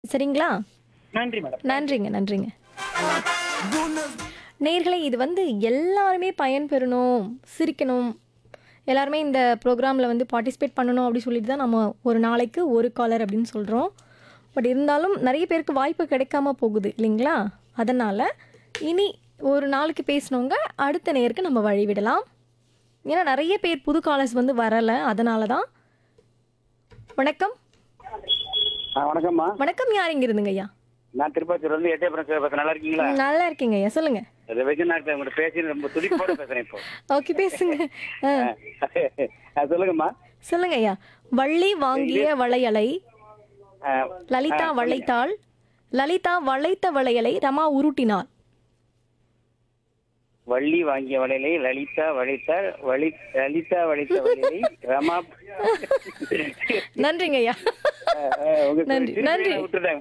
சரிங்களா நன்றி மேடம் நன்றிங்க நன்றிங்க நேர்களே இது வந்து எல்லாருமே பயன்பெறணும் சிரிக்கணும் எல்லாருமே இந்த ப்ரோக்ராமில் வந்து பார்ட்டிசிபேட் பண்ணணும் அப்படி சொல்லிட்டு தான் நம்ம ஒரு நாளைக்கு ஒரு காலர் அப்படின்னு சொல்கிறோம் பட் இருந்தாலும் நிறைய பேருக்கு வாய்ப்பு கிடைக்காம போகுது இல்லைங்களா அதனால் இனி ஒரு நாளைக்கு பேசினவங்க அடுத்த நேருக்கு நம்ம வழி விடலாம் ஏன்னா நிறைய பேர் புது காலர்ஸ் வந்து வரலை அதனால தான் வணக்கம் ஆ வணக்கம்மா வணக்கம் யார் இங்க இருந்துங்க ஐயா நான் திருப்பாச்சூர் வந்து எட்டயபுரம் சேவகர் நல்லா இருக்கீங்களா நல்லா இருக்கீங்க ஐயா சொல்லுங்க அதை வச்சு நான் இப்ப உங்கள்ட்ட பேசி ரொம்ப துடிப்போட பேசுறேன் இப்போ ஓகே பேசுங்க ஆ, ஆ, சொல்லுங்கம்மா சொல்லுங்க ஐயா வள்ளி வாங்கிய வளையலை ஆ, லலிதா வளைத்தாள் லலிதா வளைத்த வளையலை ரமா உருட்டினாள் வள்ளி வாங்கிய வளையலை லலிதா வளைத்தார் வலி லலிதா வளைத்த வளையலை ரமா நன்றிங்க ஐயா ஆ, ஆ, உங்க நன்றி, சிரிப்பை நன்றி. நான் விட்டுட்டேன்